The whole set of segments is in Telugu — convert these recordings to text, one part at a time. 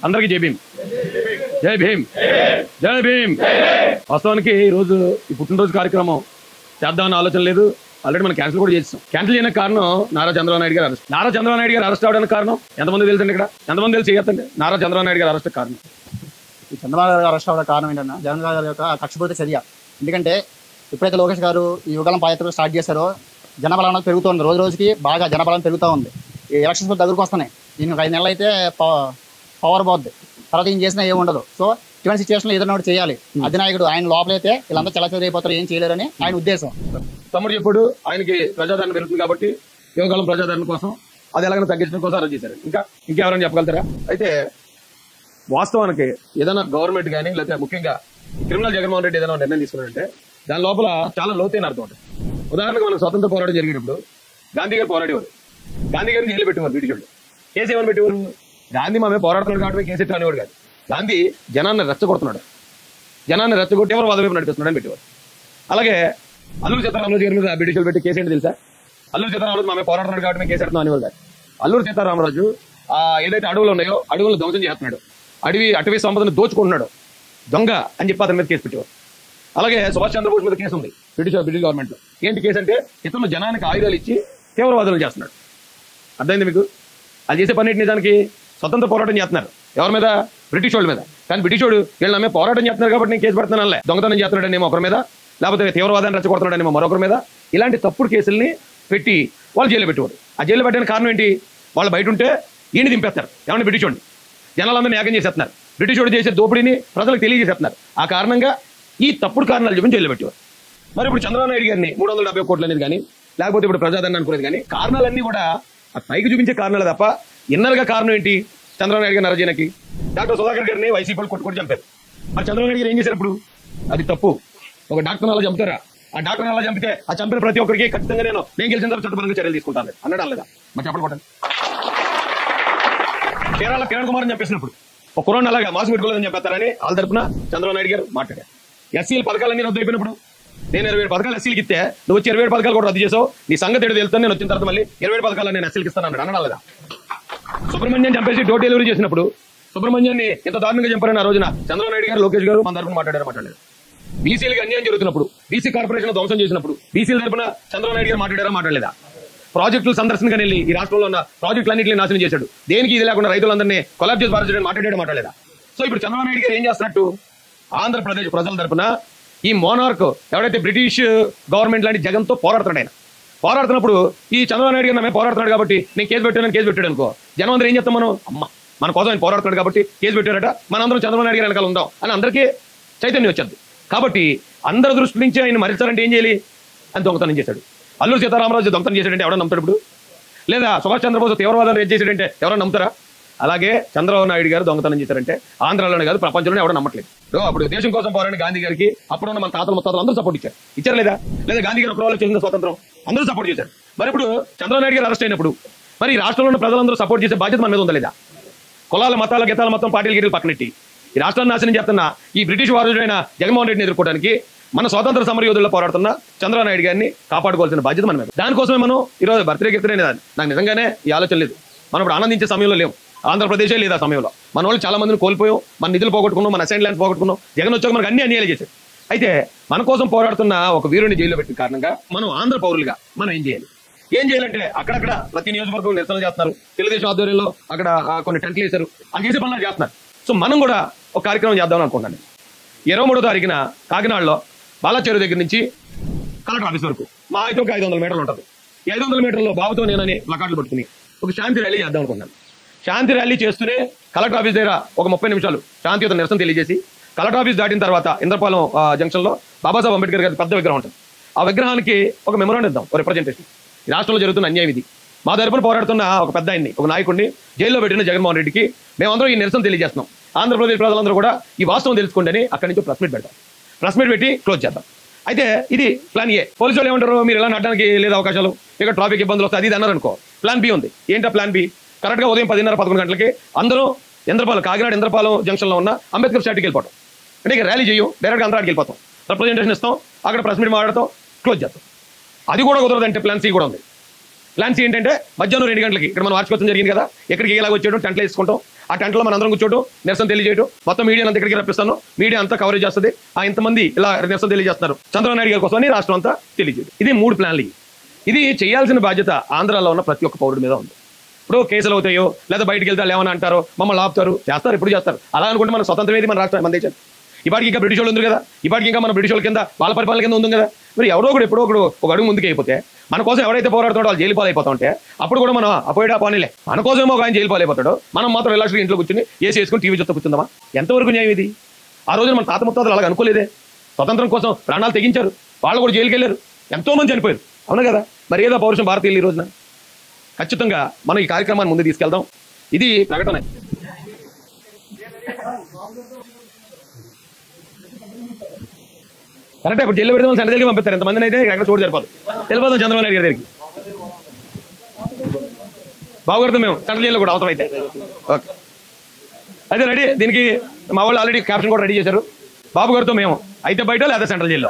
అందరికీ జై భీమ్ జై భీమ్ జై భీమ్ వాస్తవానికి ఈ రోజు ఈ పుట్టినరోజు కార్యక్రమం చేద్దామన్న ఆలోచన లేదు ఆల్రెడీ మనం క్యాన్సిల్ కూడా చేస్తాం క్యాన్సిల్ చేయడానికి కారణం నారా చంద్రబాబు నాయుడు గారు అరెస్ట్ నారా చంద్రబాబు నాయుడు గారు అరెస్ట్ అవడానికి కారణం ఎంతమంది తెలుసండి ఇక్కడ ఎంతమంది తెలిసి చేయొద్దండి నారా చంద్రబాబు నాయుడు గారు అరెస్ట్ కారణం ఈ చంద్రబాబు గారు అరెస్ట్ అవ్వడానికి కారణం ఏంటన్నా జగన్ గారి యొక్క కక్షపూరిత చర్య ఎందుకంటే ఎప్పుడైతే లోకేష్ గారు ఈ యుగలం పాదయాత్ర స్టార్ట్ చేశారో జనబలం అనేది పెరుగుతుంది రోజు రోజుకి బాగా జనబలం పెరుగుతూ ఉంది ఈ ఎలక్షన్స్ కూడా దగ్గరకు వస్తున్నాయి దీని ఒక ఐదు నెలలు అయితే పవర్ పోద్ది తర్వాత ఏం చేసినా ఏమి ఉండదు సో ఇటువంటి సిచ్యువేషన్లో ఏదైనా ఒకటి చేయాలి అధినాయకుడు ఆయన లోపలైతే వీళ్ళంతా చలచరి అయిపోతారు ఏం చేయలేరని ఆయన ఉద్దేశం తమ్ముడు చెప్పుడు ఆయనకి ప్రజాదరణ పెరుగుతుంది కాబట్టి యువకాలం ప్రజాదరణ కోసం అది ఎలాగైనా తగ్గించడం కోసం అరెస్ట్ చేశారు ఇంకా ఇంకెవరైనా చెప్పగలుగుతారా అయితే వాస్తవానికి ఏదైనా గవర్నమెంట్ కానీ లేకపోతే ముఖ్యంగా క్రిమినల్ జగన్మోహన్ రెడ్డి ఏదైనా నిర్ణయం తీసుకున్నారంటే దాని లోపల చాలా లోతైన అర్థం ఉంటుంది ఉదాహరణకు మనకు స్వతంత్ర పోరాటం జరిగినప్పుడు గాంధీ గారు పోరాడేవారు గాంధీ గారిని జైలు పెట్టేవారు బ్రిటిష్ వాళ్ళు కేసు ఏమని పెట్టేవారు గాంధీ మా మీద పోరాడుతున్నాడు కాబట్టి కేసు ఎట్టు అనేవాడు కాదు గాంధీ జనాన్ని రెచ్చగొడుతున్నాడు జనాన్ని రెచ్చగొట్టి ఎవరు వాద వైపు నడిపిస్తున్నాడు అని పెట్టేవారు అలాగే అల్లూరు సీతారామరాజు గారి మీద బ్రిటిష్ వాళ్ళు పెట్టి కేసు ఏంటి తెలుసా అల్లూరు సీతారామరాజు మా మీద పోరాడుతున్నాడు కాబట్టి మేము కేసు పెడుతున్నాం అనేవాడు కాదు అల్లూరు సీతారామరాజు ఆ ఏదైతే అడవులు ఉన్నాయో అడవులను ధ్వంసం చేస్తున్నాడు అడవి అటవీ సంపదను దోచుకుంటున్నాడు దొంగ అని చెప్పి అతని మీద కేసు పెట్టేవారు అలాగే సుభాష్ చంద్రబోస్ మీద కేసు ఉంది బ్రిటిష్ బ్రిటిష్ గవర్నమెంట్ లో ఏంటి కేసు అంటే ఇతను జనానికి ఆయుధాలు ఇచ్చి తీవ్రవాదులు చేస్తున్నాడు అర్థమైంది మీకు అది చేసే పని ఏంటి నిజానికి స్వతంత్ర పోరాటం చేస్తున్నారు ఎవరి మీద బ్రిటిష్ వాళ్ళ మీద కానీ బ్రిటిష్ వాడు వీళ్ళు నమ్మే పోరాటం చేస్తున్నారు కాబట్టి నేను కేసు పెడుతున్నానులే దొంగతనం చేస్తున్నాడనేమో ఒకరి మీద లేకపోతే తీవ్రవాదాన్ని రెచ్చగొడుతున్నాడనేమో మరొకరి మీద ఇలాంటి తప్పుడు కేసుల్ని పెట్టి వాళ్ళు జైలు పెట్టేవారు ఆ జైలు పెట్టడానికి కారణం ఏంటి వాళ్ళు బయట ఉంటే ఈయన దింపేస్తారు ఏమన్నా బ్రిటిష్ వాడిని జనాలందరినీ ఏకం చేసేస్తున్నారు బ్రిటిష్ వాడు చేసే దోపిడీని ప్రజలకు తెలియజేసేస్తున్నారు ఆ కారణంగా ఈ తప్పుడు కారణాలు చెప్పి జైలు పెట్టేవారు మరి ఇప్పుడు చంద్రబాబు నాయుడు గారిని మూడు వందల డెబ్బై కోట్లు అనేది కానీ లేకపోతే ఇప్పుడు ప్రజాదరణ అనుకునేది కానీ కారణాలన్నీ కూడా ఆ పైకి చూపించే కారణాలు తప్ప ఇన్నర్గా కారణం ఏంటి చంద్రబాబు నాయుడు గారి నరజీనకి డాక్టర్ సుధాకర్ గారిని వైసీపీ వాళ్ళు కొట్టుకొని చంపారు మరి చంద్రబాబు నాయుడు గారు ఏం చేశారు ఇప్పుడు అది తప్పు ఒక డాక్టర్ అలా చంపుతారా ఆ డాక్టర్ అలా చంపితే ఆ చంపిన ప్రతి ఒక్కరికి ఖచ్చితంగా నేను నేను గెలిచిన తర్వాత చట్టపరంగా చర్యలు తీసుకుంటాను అన్నాడు లేదా మరి చెప్పండి కొట్టండి కేరళ కిరణ్ కుమార్ అని చెప్పేసినప్పుడు ఒక కురాన్ అలాగా మాసు పెట్టుకోలేదని చెప్పేస్తారని వాళ్ళ తరపున చంద్రబాబు నాయుడు గారు మాట్లాడారు ఎస్సీల పథకాలన్నీ రద్దు అయిపోయినప్పుడు నేను ఇరవై ఏడు పథకాలు ఎస్సీలకి ఇస్తే నువ్వు వచ్చి ఇరవై ఏడు పథకాలు కూడా రద్దు చేసావు నీ సంగతి ఏడు తెలుస్తాను నేను వచ్చిన తర్వాత మళ్ళీ ఇరవై ఏడు పథకాలు నేను ఎస్సీలకి ఇస్తాను అన్నాడు అన్నాడు లేదా సుబ్రహ్మణ్యం చంపేసి డోర్ డెలివరీ చేసినప్పుడు సుబ్రహ్మణ్యాన్ని ఎంత దారుణంగా చంపారని ఆ రోజున చంద్రబాబు నాయుడు గారు లోకేష్ గారు మన తరపున మాట్లాడారు మాట్లాడారు బీసీలకు అన్యాయం జరుగుతున్నప్పుడు బీసీ కార్పొరేషన్ ధ్వంసం చేసినప్పుడు బీసీల తరపున చంద్రబాబు నాయుడు గారు మాట్లాడారా మాట్లాడలేదా ప్రాజెక్టులు సందర్శనగా వెళ్ళి ఈ రాష్ట్రంలో ఉన్న ప్రాజెక్టులన్నింటినీ నాశనం చేశాడు దేనికి ఇది లేకుండా రైతులందరినీ కొలాబ్ చేసి పారించడం మాట్లాడాడు మాట్లాడలేదా సో ఇప్పుడు చంద్రబాబు నాయుడు గారు ఏం చేస్తున్నట్టు ఆంధ్రప్రదేశ్ ప్రజల తరపున ఈ మోనార్క్ ఎవరైతే బ్రిటిష్ గవర్నమెంట్ లాంటి జగన్తో పోరాడుతున్నాడు ఆయన పోరాడుతున్నప్పుడు ఈ చంద్రబాబు నాయుడు గారు నా మీద పోరాడుతున్నాడు కాబట్టి నేను కేసు పెట్టాను కేసు పెట్టాడు అనుకో జనం అందరూ ఏం చేస్తాం మనం అమ్మ మన కోసం ఆయన పోరాడుతున్నాడు కాబట్టి కేసు పెట్టారట మనందరం చంద్రబాబు నాయుడు గారు వెనకాల ఉందాం అని అందరికీ చైతన్యం వచ్చేది కాబట్టి అందరి దృష్టి నుంచి ఆయన మరించాలంటే ఏం చేయాలి అని దొంగతనం చేశాడు అల్లూరు సీతారామరాజు దొంగతనం చేశాడంటే ఎవరైనా నమ్ముతాడు ఇప్పుడు లేదా సుభాష్ చంద్రబోస్ తీవ్రవాదాలు రేజ్ చేశాడంటే ఎవరైనా నమ్ముతారా అలాగే చంద్రబాబు నాయుడు గారు దొంగతనం చేశారంటే ఆంధ్రాలోనే కాదు ప్రపంచంలోనే ఎవరు నమ్మట్లేదు ఓ, అప్పుడు దేశం కోసం పోరాడిన గాంధీ గారికి అప్పుడున్న మన తాతలు ముత్తాతలు అందరూ సపోర్ట్ ఇచ్చారు ఇచ్చారు లేదా లేదా గాంధీ గారు ఒకరోజు చేసిన స్వాతంత్రం అందరూ సపోర్ట్ చేశారు మరి ఇప్పుడు చంద్రబాబు నాయుడు గారు అరెస్ట్ అయినప్పుడు మరి ఈ రాష్ట్రంలో ఉన్న ప్రజలందరూ సపోర్ట్ చేసే బాధ్యత మన మీద ఉందా లేదా కులాల మతాల గీతాల మొత్తం పార్టీలు గిరీలు పక్కనెట్టి ఈ రాష్ట్రాన్ని నాశనం చేస్తున్న ఈ బ్రిటిష్ వారసుడైన జగన్మోహన్ రెడ్డిని ఎదుర్కోవడానికి మన స్వాతంత్ర సమరయోధుల్లో పోరాడుతున్న చంద్రబాబు నాయుడు గారిని కాపాడుకోవాల్సిన బాధ్యత మన మీద దానికోసమే మనం ఈరోజు బర్త్డే గిఫ్ట్ నాకు నిజంగానే ఈ ఆలోచన లేదు మనం ఇప్పుడు ఆనందించే సమయంలో లేవు ఆంధ్రప్రదేశే లేదు ఆ సమయంలో మన వాళ్ళు చాలా మందిని కోల్పోయాం మన నిధులు పోగొట్టుకున్నాం మన అసైన్ ల్యాండ్స్ పోగొట్టుకున్నాం జగన్ వచ్చాక మనకు అన్ని అన్యాయాలు చేశారు అయితే మన కోసం పోరాడుతున్న ఒక వీరుని జైల్లో పెట్టిన కారణంగా మనం ఆంధ్ర పౌరులుగా మనం ఏం చేయాలి ఏం చేయాలంటే అక్కడక్కడ ప్రతి నియోజకవర్గం నిరసన చేస్తున్నారు తెలుగుదేశం ఆధ్వర్యంలో అక్కడ ఆ, కొన్ని టెంట్లు వేశారు అది చేసే పనులు చేస్తున్నారు సో మనం కూడా ఒక కార్యక్రమం చేద్దామని అనుకుంటాను ఇరవై మూడో తారీఖున కాకినాడలో బాలాచెరువు దగ్గర నుంచి కలెక్టర్ ఆఫీస్ వరకు మా అయితే ఒక ఐదు వందల మీటర్లు ఉంటుంది ఈ ఐదు వందల మీటర్లో బాబుతో నేనని ప్లకార్డులు పట్టుకుని ఒక శాంతి ర్యాలీ చేద్దాం అనుకున్నాను శాంతి ర్యాలీ చేస్తూనే కలెక్టర్ ఆఫీస్ దగ్గర ఒక ముప్పై నిమిషాలు శాంతియుత నిరసన తెలియజేసి కలెక్టర్ ఆఫీస్ దాటిన తర్వాత ఇంద్రపాలెం ఆ, జంక్షన్లో బాబాసాహెబ్ అంబేద్కర్ గారి పెద్ద విగ్రహం ఉంటుంది ఆ విగ్రహానికి ఒక మెమోరాండం ఇద్దాం ఒక రిప్రజెంటేషన్ ఈ రాష్ట్రంలో జరుగుతున్న అన్యాయం ఇది మా తరపున పోరాడుతున్న ఒక పెద్ద ఆయన్ని ఒక నాయకుడిని జైల్లో పెట్టిన జగన్మోహన్ రెడ్డికి మేమందరం ఈ నిరసన తెలియజేస్తున్నాం ఆంధ్రప్రదేశ్ ప్రజలందరూ కూడా ఈ వాస్తవం తెలుసుకోండి అని అక్కడి నుంచి ప్రెస్ మీట్ పెడతాం ప్రెస్ మీట్ పెట్టి క్లోజ్ చేద్దాం అయితే ఇది ప్లాన్ ఏ పోలీసు వాళ్ళు ఏమంటారు మీరు ఇలా నడడానికి లేదు అవకాశాలు ఇక ట్రాఫిక్ ఇబ్బందులు వస్తాయి అది ఇది అన్నారు అనుకో ప్లాన్ బి ఉంది ఏంటో ప్లాన్ బి కరెక్ట్గా ఉదయం పదిన్నర పదకొండు గంటలకి అందరూ ఇంద్రపాలెం కాకినాడ ఇంద్రపాలెం జంక్షన్లో ఉన్న అంబేద్కర్ స్టాట్కి వెళ్ళిపోవడం అంటే ఇక ర్యాలీ చేయం డైరెక్ట్గా అందరాడికి వెళ్ళిపోతాం రిప్రజెంటేషన్ ఇస్తాం అక్కడ ప్రెస్ మీట్ మాట్లాడతాం క్లోజ్ చేస్తాం అది కూడా కుదరదంటే ప్లాన్ సి కూడా ఉంది ప్లాన్ సి ఏంటంటే మధ్యాహ్నం రెండు గంటలకి ఇక్కడ మనం వార్షికోత్సవం జరిగింది కదా ఎక్కడికి ఎలాగ వచ్చేయడం టెంట్లు వేసుకుంటాం ఆ టెంట్లో మన అందరం కూర్చోటం నిరసన తెలియజేయటం మొత్తం మీడియా అంతా ఇక్కడికి రప్పిస్తాను మీడియా అంతా కవరేజ్ చేస్తుంది ఆ ఇంతమంది ఇలా నిరసన తెలియజేస్తున్నారు చంద్రబాబు నాయుడు గారి కోసం రాష్ట్రం అంతా తెలియజేయడం ఇది మూడు ప్లాన్లు ఇవి. ఇది చేయాల్సిన బాధ్యత ఆంధ్రాలో ఉన్న ప్రతి ఒక్క పౌరుడి మీద ఉంది ఇప్పుడు కేసులు అవుతాయో లేదా బయటికి వెళ్తే ఏమని అంటారో మమ్మల్ని ఆపుతారు చేస్తారు ఇప్పుడు చేస్తారు అలా అనుకుంటే మన స్వతంత్రం ఏది మన రాష్ట్రం మన దేశం ఇప్పటికి ఇంకా బ్రిటిష్ వాళ్ళు ఉంది కదా ఇప్పటికి ఇంకా మన బ్రిటిష్ వాళ్ళ కింద వాళ్ళ పరిపాలన కింద ఉంది కదా మరి ఎవరో ఒకడు ఎప్పుడో ఒకడు ఒక అడుగు ముందుకు అయిపోతే మన కోసం ఎవరైతే పోరాడుతాడో వాళ్ళు జైలు పాలైపోతా ఉంటే అప్పుడు కూడా మనం అపోయిడా పోనీలే మన కోసం ఒక ఆయన జైలు పాలైపోతాడు మనం మాత్రం రిలాక్స్గా ఇంట్లో కూర్చుని ఏసీ వేసుకుని టీవీ చూస్తూ కూర్చుందామా ఎంతవరకు న్యాయం ఇది ఆ రోజున మన తాత ముత్తాతలు అలాగ అనుకోలేదే స్వతంత్రం కోసం ప్రాణాలు తెగించారు వాళ్ళు కూడా జైలుకి వెళ్ళారు ఎంతో మంది చనిపోయారు అవును కదా మరి ఏదో పౌరుషం భారతీయులు ఈ రోజున ఖచ్చితంగా మనం ఈ కార్యక్రమాన్ని ముందు తీసుకెళ్దాం ఇది ప్రకటన కరెక్ట్ ఇప్పుడు జైలు పెడితే సెంటర్ జైలుకి పంపిస్తారు ఎంతమందిని అయితే ఎక్కడ చోటు సరిపోదు వెళ్ళిపోతాం చంద్రబాబు నాయుడు గారి దగ్గరికి బాగుపడతాం మేము సెంట్రల్ జైల్లో కూడా అవసరం అయితే ఓకే అయితే రెడీ దీనికి మా వాళ్ళు ఆల్రెడీ క్యాప్షన్ కూడా రెడీ చేశారు బాబు గారితో మేము అయితే బయట లేదా సెంట్రల్ జైల్లో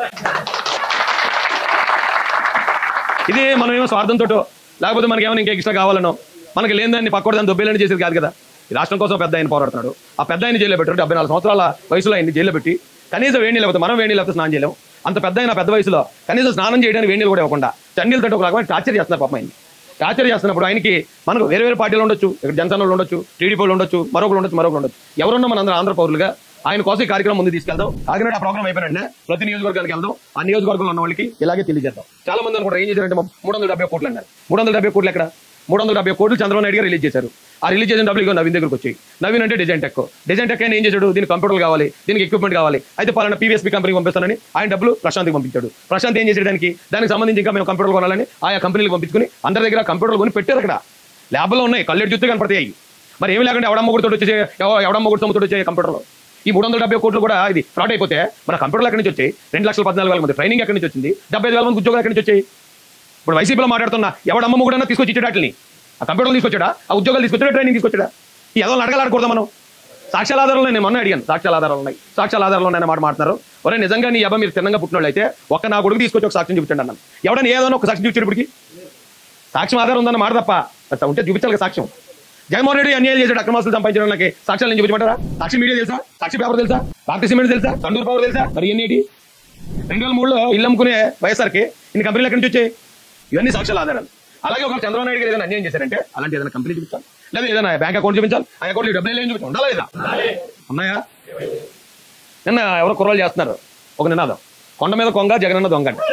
ఇది మనం ఏమో స్వార్థంతో లేకపోతే మనకి ఏమైనా ఇంకా ఎక్స్ట్రా కావాలనో మనకి లేని దాన్ని పక్కన దాన్ని దొబ్బేలని చేసేది కాదు కదా ఈ రాష్ట్రం కోసం పెద్ద ఆయన పోరాడుతున్నాడు ఆ పెద్ద ఆయన జైల్లో పెట్టారు డెబ్బై నాలుగు సంవత్సరాల వయసులో ఆయన్ని జైల్లో పెట్టి కనీసం వేడి లేకపోతే మనం వేడి లేకపోతే స్నానం చేయలేము అంత పెద్ద ఆయన పెద్ద వయసులో కనీసం స్నానం చేయడానికి వేడి కూడా ఇవ్వకుండా చన్నీళ్ళు తట్టు ఒక రకమైన టార్చర్ చేస్తున్నారు పాపం ఆయన్ని టార్చర్ చేస్తున్నప్పుడు ఆయనకి మనకు వేరే వేరే పార్టీలు ఉండొచ్చు ఇక్కడ జనసేన వాళ్ళు ఉండొచ్చు టీడీపీ వాళ్ళు ఉండొచ్చు మరొకరు ఉండొచ్చు మరొకరు ఉండొచ్చు ఎవరున్నా మన అందరూ ఆంధ్ర పౌరులుగా ఆయన కోసం ఈ కార్యక్రమం ముందు తీసుకెళ్దాం కాకినాడ ఆ ప్రోగ్రామ్ అయిపోయిన ప్రతి నియోజకవర్గానికి వెళ్దాం ఆ నియోజకవర్గంలో ఉన్న వాళ్ళకి ఇలాగే తెలియజేద్దాం చాలా మంది అనుకుంటారు ఏం చేశారంటే మూడు వందల డెబ్బై కోట్లు అన్నారు మూడు వందల డెబ్బై కోట్లు ఎక్కడ మూడు వందల డెబ్బై కోట్లు చంద్రబాబు నాయుడు గారు రిలీజ్ చేశారు ఆ రిలీజ్ చేసిన డబ్బులు ఇగో నవీన్ దగ్గరకు వచ్చాయి నవీన్ అంటే డిజైన్ టెక్ డిజైన్ టెక్ ఆయన ఏం చేశాడు దీనికి కంప్యూటర్ కావాలి దీనికి ఎక్విప్మెంట్ కావాలి అయితే పలానా పీవీఎస్పీ కంపెనీకి పంపిస్తానని ఆయన డబ్బులు ప్రశాంత్కి పంపించాడు ప్రశాంత్ ఏం చేసాడు దానికి దానికి సంబంధించి ఇంకా మేము కంప్యూటర్ కొనాలని ఆయా కంపెనీలకు పంపించుకుని అందరి దగ్గర కంప్యూటర్లు కొని పెట్టారు అక్కడ ల్యాబ్లో ఉన్నాయి కళ్ళెడు చూస్తే కనపడతాయి మరి ఏమి లేకుండా ఎవడమ్మ కూడా వచ్చే ఎవడమ్మ కూడా తొమ్మిది వచ్చే కంప్యూటర్లో ఈ మూడు వందల డెబ్బై కోట్లు కూడా ఇది ఫ్రాడ్ అయిపోతే మన కంప్యూటర్లు ఎక్కడి నుంచి వచ్చాయి రెండు లక్షల పద్నాలుగు వేల మంది ట్రైనింగ్ ఎక్కడి నుంచి వచ్చింది డెబ్బై ఐదు వేల మంది ఉద్యోగాలు ఎక్కడి నుంచి వచ్చాయి ఇప్పుడు వైసీపీలో మాట్లాడుతున్నా ఎవడమ్మ కూడా తీసుకొచ్చి ఇచ్చేటట్లని ఆ కంప్యూటర్లు తీసుకొచ్చాడా ఆ ఉద్యోగాలు తీసుకొచ్చాడా ట్రైనింగ్ తీసుకొచ్చాడా ఈ ఎదో అడగలాడకూడదు మనం సాక్ష్యాల ఆధారాలు నేను మొన్న అడిగాను సాక్ష్యాల ఆధారాలు ఉన్నాయి సాక్ష్యాల ఆధారాలు ఉన్నాయన్న మాట మాట్లాడుతున్నారు ఒరే నిజంగా నీ అబ్బా మీరు తిన్నంగా పుట్టినోళ్ళు అయితే ఒక్క నా కొడుకు తీసుకొచ్చి ఒక సాక్ష్యం చూపించండి అన్నాను ఎవడని ఏదైనా ఒక సాక్ష్యం చూపించేటప్పటికి సాక్ష్యం ఆధారం ఉందన్న మాట తప్ప అట్లా ఉంటే చూపించాలి కదా సాక్ష్యం జగన్మోహన్ రెడ్డి అన్యాయం చేశాడు అక్రమాస్తులు సంపాదించడం నాకు సాక్ష్యాలు నేను చూపించమంటారా సాక్షి మీడియా తెలుసా సాక్షి పేపర్ తెలుసా భారతీయ సిమెంట్ తెలుసా తండూరు పవర్ తెలుసా మరి ఎన్నిటి రెండు వేల మూడులో ఇల్లు అమ్ముకునే వైఎస్ఆర్కి ఇన్ని కంపెనీలు ఎక్కడి నుంచి వచ్చాయి ఇవన్నీ సాక్ష్యాల ఆధారాలు అలాగే ఒక చంద్రబాబు నాయుడు గారు ఏదైనా అన్యాయం చేశారంటే అలాంటి ఏదైనా కంపెనీ చూపించాలి లేదా ఏదైనా బ్యాంక్ అకౌంట్ చూపించాలి ఆ అకౌంట్ డబ్బులు ఏం చూపించాలి ఉండాలా లేదా ఉన్నాయా నిన్న ఎవరో కుర్రలు చేస్తున్నారు ఒక నినాదం కొండ మీద కొంగ జగనన్న దొంగ అంట.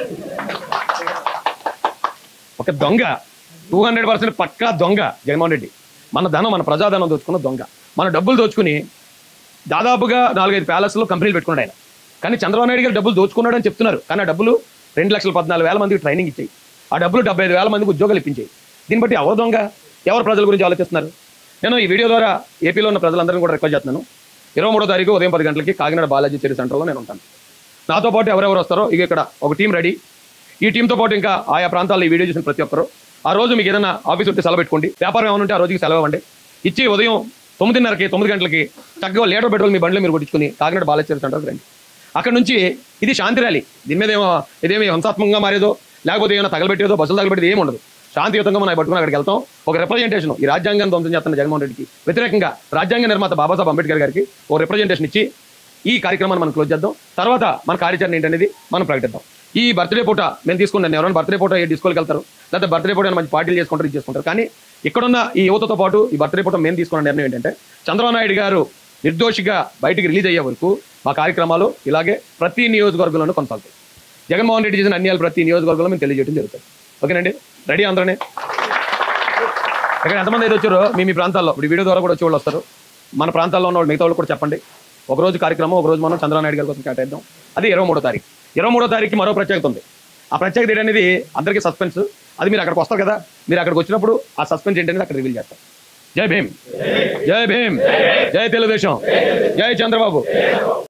ఒక దొంగ టూ హండ్రెడ్ పర్సెంట్ పక్కా దొంగ జగన్మోహన్ రెడ్డి మన ధనం మన ప్రజాధనం దోచుకున్న దొంగ మన డబ్బులు దోచుకుని దాదాపుగా నాలుగైదు ప్యాలెస్లో కంపెనీలు పెట్టుకున్నాడు ఆయన కానీ చంద్రబాబు నాయుడు గారు డబ్బులు దోచుకున్నాడని చెప్తున్నారు కానీ ఆ డబ్బులు రెండు లక్షల పద్నాలుగు వేల మందికి ట్రైనింగ్ ఇచ్చాయి ఆ డబ్బులు డెబ్బై ఐదు వేల మందికి ఉద్యోగాలు ఇప్పించాయి దీన్ని బట్టి ఎవరు దొంగ ఎవరు ప్రజల గురించి ఆలోచిస్తున్నారు నేను ఈ వీడియో ద్వారా ఏపీలో ఉన్న ప్రజలందరినీ కూడా రిక్వెస్ట్ చేస్తున్నాను ఇరవై మూడో తారీఖు ఉదయం పది గంటలకి కాకినాడ బాలాజీ చెరి సెంటర్లో నేను ఉంటాను నాతో పాటు ఎవరెవరు వస్తారో ఇక ఇక్కడ ఒక టీం రెడీ ఈ టీంతో పాటు ఇంకా ఆయా ప్రాంతాల్లో ఈ వీడియో చూసిన ప్రతి ఒక్కరు ఆ రోజు మీకు ఏదైనా ఆఫీస్ ఉంటే సెలవు పెట్టుకోండి వ్యాపారం ఏమైనా ఉంటే ఆ రోజుకి సెలవు ఇవ్వండి ఇచ్చి ఉదయం తొమ్మిదిన్నరకి తొమ్మిది గంటలకి చక్కగా లీటర్ పెట్రోల్ మీ బండ్లు మీరు కొట్టించుకుని కాకినాడ బాలాజీ సెంటర్కి రండి అక్కడ నుంచి ఇది శాంతి ర్యాలీ దీని మీద ఏమో ఇదేమి హింసాత్మకంగా మారేదో లేకపోతే ఏమైనా తగలబెట్టేదో బస్సులు తగలబెట్టేది ఏమి ఉండదు శాంతియుతంగా మనం పట్టుకుని అక్కడికి వెళ్తాం ఒక రిప్రజెంటేషన్ ఈ రాజ్యాంగాన్ని ధ్వంసం చేస్తున్న జగన్మోహన్ రెడ్డికి వ్యతిరేకంగా రాజ్యాంగ నిర్మాత బాబాసాహెబ్ అంబేద్కర్ గారికి ఒక రిప్రజెంటేషన్ ఇచ్చి ఈ కార్యక్రమాన్ని మనం క్లోజ్ చేద్దాం తర్వాత మన కార్యాచరణ ఏంటనేది మనం ప్రకటిద్దాం ఈ బర్త్డే పూట మేము తీసుకున్నాను ఎవరైనా బర్త్డే పూట ఏ డిస్కోకి వెళ్తారు లేదా బర్త్డే పూట ఏమైనా మంచి పార్టీలు చేసుకుంటారు ఇది చేసుకుంటారు కానీ ఇక్కడున్న ఈ యువతతో పాటు ఈ బర్త్డే పూట మేము తీసుకున్న నిర్ణయం ఏంటంటే చంద్రబాబు నాయుడు గారు నిర్దోషిగా బయటికి రిలీజ్ అయ్యే వరకు మా కార్యక్రమాలు ఇలాగే ప్రతి నియోజకవర్గంలోనూ కొనసాగుతాయి జగన్మోహన్ రెడ్డి చేసిన అన్యాయాలు ప్రతి నియోజకవర్గంలో మేము తెలియజేయడం జరుగుతుంది ఓకేనండి రెడీ అందరనే ఇక్కడ ఎంతమంది అయితే వచ్చారో మీ మీ ప్రాంతాల్లో ఇప్పుడు ఈ వీడియో ద్వారా కూడా వచ్చే వాళ్ళు వస్తారు మన ప్రాంతాల్లో ఉన్న వాళ్ళు మిగతా వాళ్ళు కూడా చెప్పండి ఒక రోజు కార్యక్రమం ఒక రోజు మనం చంద్రబాబు నాయుడు గారి కోసం కేటాయిద్దాం అది ఇరవై మూడో తారీఖు ఇరవై మూడో తారీఖు మరో ప్రత్యేకత ఉంది ఆ ప్రత్యేకత ఏంటనేది అందరికీ సస్పెన్స్ అది మీరు అక్కడికి వస్తారు కదా మీరు అక్కడికి వచ్చినప్పుడు ఆ సస్పెన్స్ ఏంటనేది అక్కడ రివీల్ చేస్తారు జై భీమ్ జై భీమ్ జై తెలుగుదేశం జై చంద్రబాబు